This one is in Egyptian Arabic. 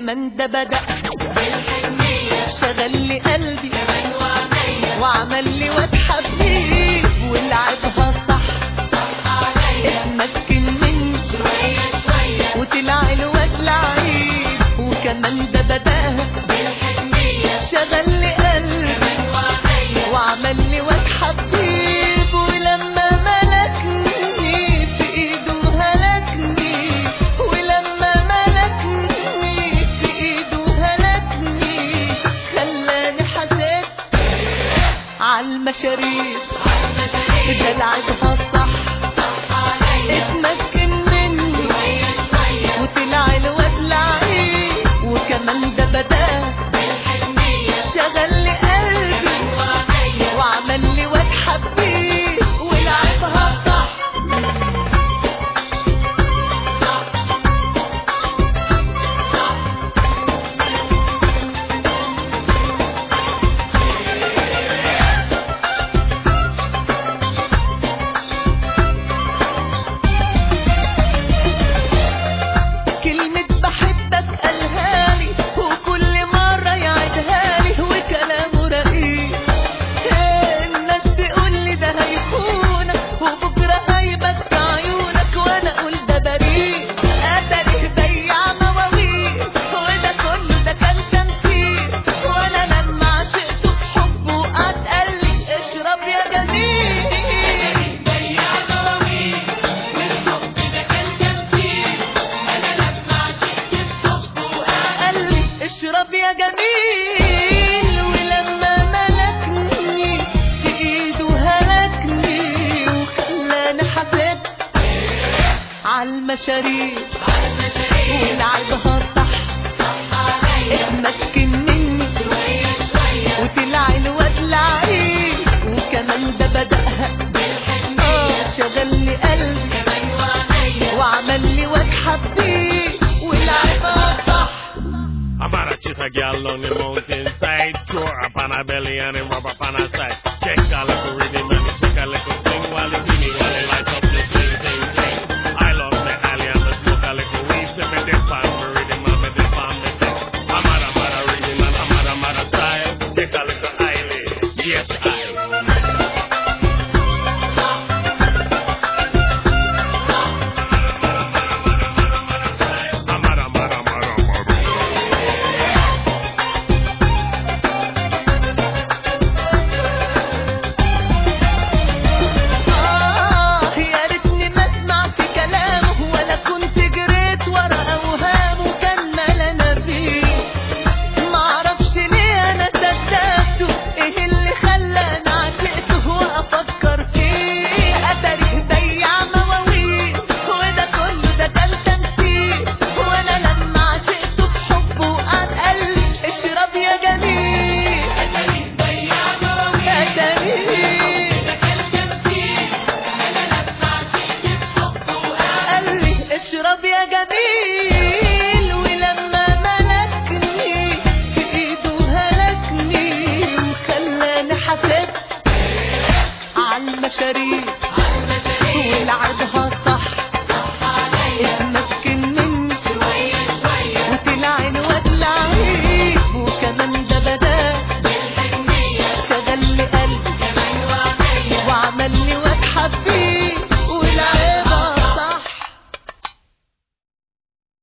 وكمان ده بدأ بالحنية شغل لي قلبي كمان وعينيا وعمل لي واد حبيب ولعبها صح صح عليا اتمكن مني شوية شوية وطلع الواد لعيب وكمان ده بدأها بالحنية شغل لي قلبي كمان وعينيا وعمل لي واد حبيب ولما ملكني في ايده هلكني ولما ملكني في ايده هلكني خلاني حسيت عالمشاريب ده لعبها صح صح عليا اتمكن مني شوية شوية وطلع الواد لعيب وكمان ده بدأ بالحنية شغل لي قلبي كمان وعينيا وعمل لي واد حبيب ولعبها صح كلمة بحبك قالها لي وكل مرة يعيدها لي وكلامه رقيق الناس تقول لي ده هيخونك وبكرة هيبكي عيونك وانا اقول ده بريء اتاريه بياع مواويل وده كله ده كان تمثيل وانا لما عشقته بحبه وقعد قال لي اشرب يا جميل بياع مواويل والحب ده كان تمثيل أنا لما عشقت بحبه وقعد قال لي اشرب يا جميل ولما ملكني في ايده هلكني وخلاني حسيت عالمشاريب ولعبها صح صح عليا اتمكن مني شوية شوية وطلع الواد لعيب وكمان ده بدأها بالحنية اه شغل لي قلبي كمان وعينيا وعمل لي واد حبيب ولعبها صح I'm about to chase a gal on the mountainside. Throw her up on her belly and then rub up on her side. Check a little rhythm and me check a little swing while the beanie while they light up the sling, sling, sling. I love me alley and me smoke a little weed. Say me dip on me rhythm and me dip on me sing. I'm a mother rhythm and I'm a mother style. Check a little highly. Yes, I. I'm a mother, mother, mother. آه يا ريتني ما سمعت كلامه ولا كنت جريت ورا أوهامه كان ملنا بيه معرفش ليه أنا صدقته إيه اللي خلاني عشقته وأفكر فيه أتاريه بياع مواويل وده كله ده كان تمثيل وأنا لما عشقته بحبه وقعد قال لي اشرب يا جميل أتاريه بياع مواويل أتاريه ده كان تمثيل أنا لما عشقت بحبه وقعد قال لي اشرب يا جميل